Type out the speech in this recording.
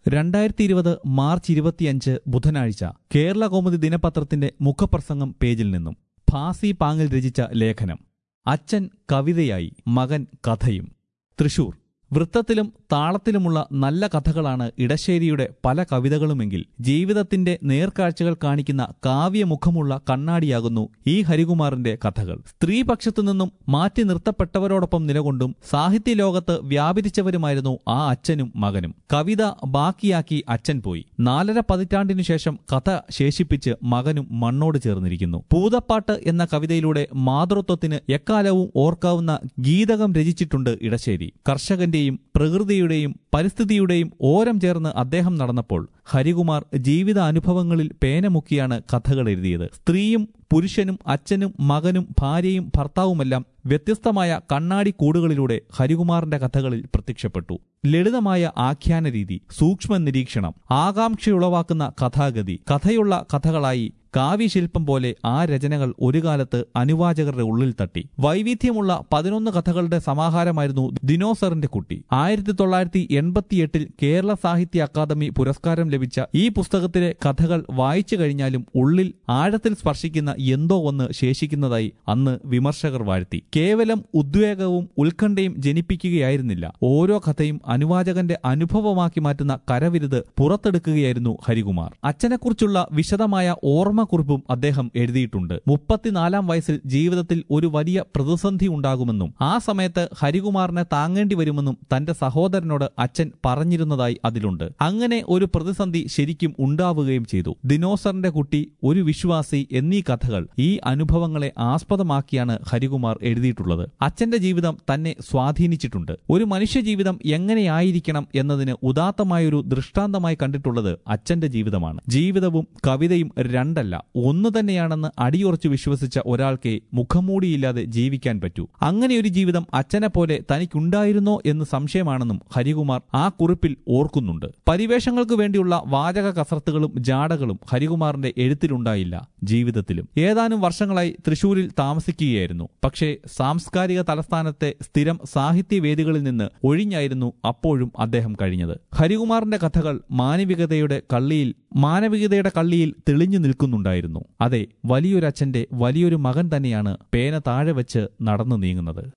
രണ്ടായിരത്തി ഇരുപത് മാർച്ച് ഇരുപത്തിയഞ്ച് ബുധനാഴ്ച കേരള കൗമുദി ദിനപത്രത്തിന്റെ മുഖപ്രസംഗം പേജിൽ നിന്നും ഫാസി പാങ്ങിൽ രചിച്ച ലേഖനം അച്ഛൻ കവിതയായി മകൻ കഥയും തൃശൂർ വൃത്തത്തിലും താളത്തിലുമുള്ള നല്ല കഥകളാണ് ഇടശ്ശേരിയുടെ പല കവിതകളുമെങ്കിൽ ജീവിതത്തിന്റെ നേർക്കാഴ്ചകൾ കാണിക്കുന്ന കാവ്യമുഖമുള്ള കണ്ണാടിയാകുന്നു ഈ ഹരികുമാറിന്റെ കഥകൾ സ്ത്രീപക്ഷത്തു നിന്നും മാറ്റി നിർത്തപ്പെട്ടവരോടൊപ്പം നിലകൊണ്ടും സാഹിത്യ ലോകത്ത് വ്യാപരിച്ചവരുമായിരുന്നു ആ അച്ഛനും മകനും കവിത ബാക്കിയാക്കി അച്ഛൻ പോയി നാലര പതിറ്റാണ്ടിനു ശേഷം കഥ ശേഷിപ്പിച്ച് മകനും മണ്ണോട് ചേർന്നിരിക്കുന്നു പൂതപ്പാട്ട് എന്ന കവിതയിലൂടെ മാതൃത്വത്തിന് എക്കാലവും ഓർക്കാവുന്ന ഗീതകം രചിച്ചിട്ടുണ്ട് ഇടശ്ശേരി കർഷകന്റെയും പ്രകൃതിയുടെയും പരിസ്ഥിതിയുടെയും ഓരം ചേർന്ന് അദ്ദേഹം നടന്നപ്പോൾ ഹരികുമാർ ജീവിത അനുഭവങ്ങളിൽ പേനമുക്കിയാണ് കഥകൾ എഴുതിയത് സ്ത്രീയും പുരുഷനും അച്ഛനും മകനും ഭാര്യയും ഭർത്താവുമെല്ലാം വ്യത്യസ്തമായ കണ്ണാടി കൂടുകളിലൂടെ ഹരികുമാറിന്റെ കഥകളിൽ പ്രത്യക്ഷപ്പെട്ടു ലളിതമായ ആഖ്യാന രീതി സൂക്ഷ്മ നിരീക്ഷണം ആകാംക്ഷയുളവാക്കുന്ന കഥാഗതി കഥയുള്ള കഥകളായി കാവ്യശില്പം പോലെ ആ രചനകൾ ഒരു കാലത്ത് അനുവാചകരുടെ ഉള്ളിൽ തട്ടി വൈവിധ്യമുള്ള പതിനൊന്ന് കഥകളുടെ സമാഹാരമായിരുന്നു ദിനോസറിന്റെ കുട്ടി ആയിരത്തി തൊള്ളായിരത്തി എൺപത്തിയെട്ടിൽ കേരള സാഹിത്യ അക്കാദമി പുരസ്കാരം ലഭിച്ച ഈ പുസ്തകത്തിലെ കഥകൾ വായിച്ചു കഴിഞ്ഞാലും ഉള്ളിൽ ആഴത്തിൽ സ്പർശിക്കുന്ന എന്തോ ഒന്ന് ശേഷിക്കുന്നതായി അന്ന് വിമർശകർ വാഴ്ത്തി കേവലം ഉദ്വേഗവും ഉത്കണ്ഠയും ജനിപ്പിക്കുകയായിരുന്നില്ല ഓരോ കഥയും അനുവാചകന്റെ അനുഭവമാക്കി മാറ്റുന്ന കരവിരുത് പുറത്തെടുക്കുകയായിരുന്നു ഹരികുമാർ അച്ഛനെക്കുറിച്ചുള്ള വിശദമായ ഓർമ്മക്കുറിപ്പും അദ്ദേഹം എഴുതിയിട്ടുണ്ട് മുപ്പത്തിനാലാം വയസ്സിൽ ജീവിതത്തിൽ ഒരു വലിയ പ്രതിസന്ധി ഉണ്ടാകുമെന്നും ആ സമയത്ത് ഹരികുമാറിനെ താങ്ങേണ്ടി വരുമെന്നും തന്റെ സഹോദരനോട് അച്ഛൻ പറഞ്ഞിരുന്നതായി അതിലുണ്ട് അങ്ങനെ ഒരു പ്രതിസന്ധി ശരിക്കും ഉണ്ടാവുകയും ചെയ്തു ദിനോസറിന്റെ കുട്ടി ഒരു വിശ്വാസി എന്നീ കഥകൾ ഈ അനുഭവങ്ങളെ ആസ്പദമാക്കിയാണ് ഹരികുമാർ എഴുതിയിട്ടുള്ളത് അച്ഛന്റെ ജീവിതം തന്നെ സ്വാധീനിച്ചിട്ടുണ്ട് ഒരു മനുഷ്യജീവിതം എങ്ങനെയായിരിക്കണം എന്നതിന് ഉദാത്തമായൊരു ദൃഷ്ടാന്തമായി കണ്ടിട്ടുള്ളത് അച്ഛന്റെ ജീവിതമാണ് ജീവിതവും കവിതയും രണ്ടല്ല ഒന്ന് തന്നെയാണെന്ന് അടിയുറച്ചു വിശ്വസിച്ച ഒരാൾക്ക് മുഖംമൂടിയില്ലാതെ ജീവിക്കാൻ പറ്റൂ അങ്ങനെ ഒരു ജീവിതം അച്ഛനെ പോലെ തനിക്കുണ്ടായിരുന്നോ എന്ന് സംശയമാണെന്നും ഹരികുമാർ ആ കുറിപ്പിൽ ഓർക്കുന്നുണ്ട് പരിവേഷങ്ങൾക്ക് വേണ്ടിയുള്ള വാചക കസർത്തുകളും ജാടകളും ഹരികുമാറിന്റെ എഴുത്തിലുണ്ടായില്ല ജീവിതത്തിലും ഏതാനും വർഷങ്ങളായി തൃശൂരിൽ താമസിക്കുകയായിരുന്നു പക്ഷേ സാംസ്കാരിക തലസ്ഥാനത്തെ സ്ഥിരം സാഹിത്യവേദികളിൽ നിന്ന് ഒഴിഞ്ഞായിരുന്നു അപ്പോഴും അദ്ദേഹം കഴിഞ്ഞത് ഹരികുമാറിന്റെ കഥകൾ മാനവികതയുടെ കള്ളിയിൽ മാനവികതയുടെ കള്ളിയിൽ തെളിഞ്ഞു നിൽക്കുന്നുണ്ടായിരുന്നു അതെ വലിയൊരച്ഛന്റെ വലിയൊരു മകൻ തന്നെയാണ് പേന താഴെ വെച്ച് നടന്നു നീങ്ങുന്നത്